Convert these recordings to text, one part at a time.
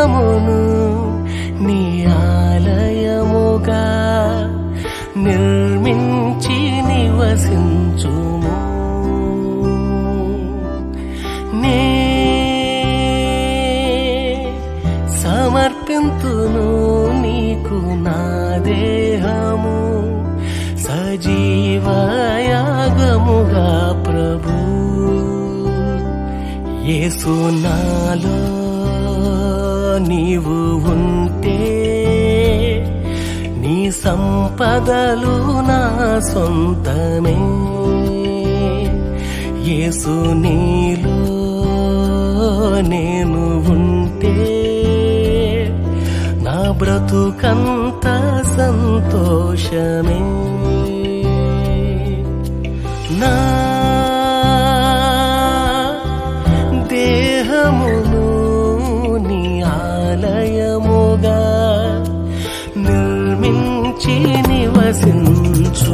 దేహమును నీ ఆలయముగా నిర్మించి నివసించుము నే సమర్పింతును నీకు నా దేహము సజీవయాగముగా ప్రభు యేసు నాలో నీవు ఉంటే నీ సంపదలు నా సొంతమే యేసు నీలో నేను ఉంటే నా బ్రతుకంత సంతోషమే నా దేహమును నీ ఆలయముగా నిర్మించి నివసించు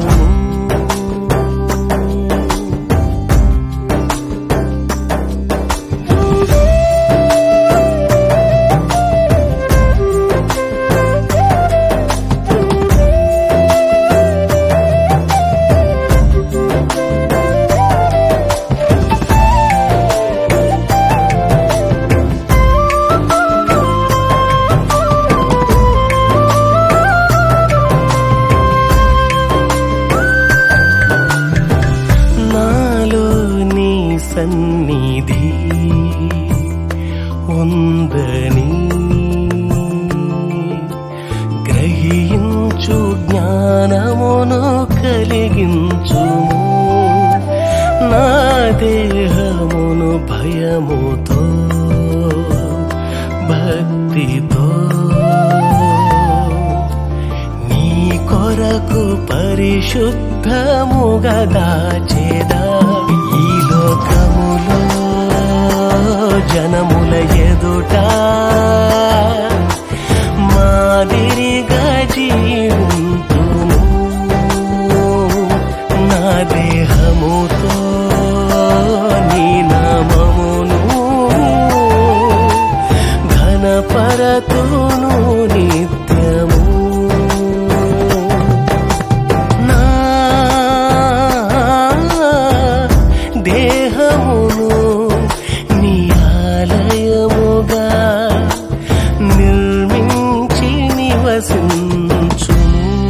నాలో నీ సన్నిధి ఉందని గ్రహించు జ్ఞానమును కలిగించు నా దేహమును భయముతో భక్తితో నీ కొరకు పరిశుద్ధముగా దాచేదా ఈ లోకములో జనముల ఎదుట మాదిరిగా జీవింతును నా దేహముతో నీ నామమును ఘనపరతును నిత్యము నా దేహమును నీ ఆలయముగా నిర్మించి నివసించు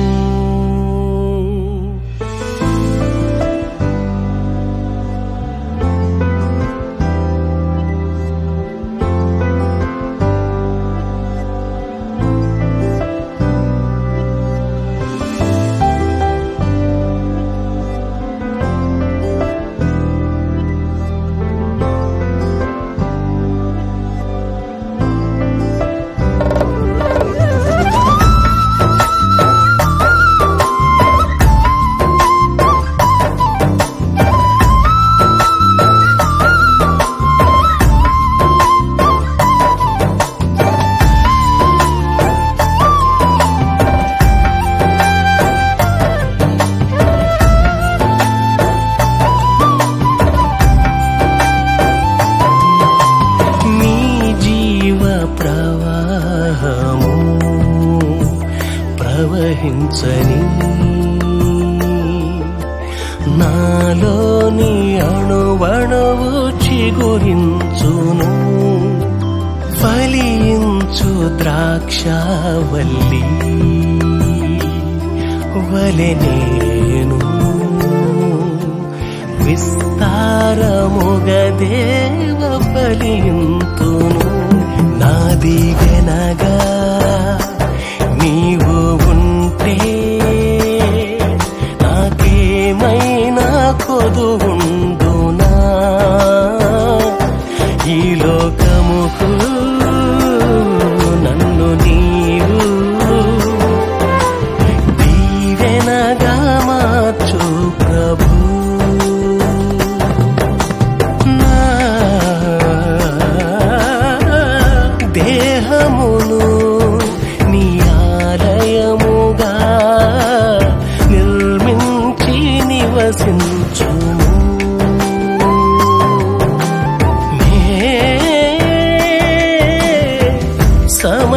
నీ జీవ ప్రవాహము ప్రవహించని నాలోని అణువణువు చిగురించును ఫలించు ద్రాక్షవల్లి వలె నేను విస్తారముగ దేవ ఫలింతును నాది గనగా నీవు ఉంటే నాకేమైనా కొదువుందునా ఈ లోకముకు నన్ను నీవు దీవెనగా మార్చు ప్రభు నా దేహమును నీ ఆలయముగా నిర్మించి నివసించుము నే సమయ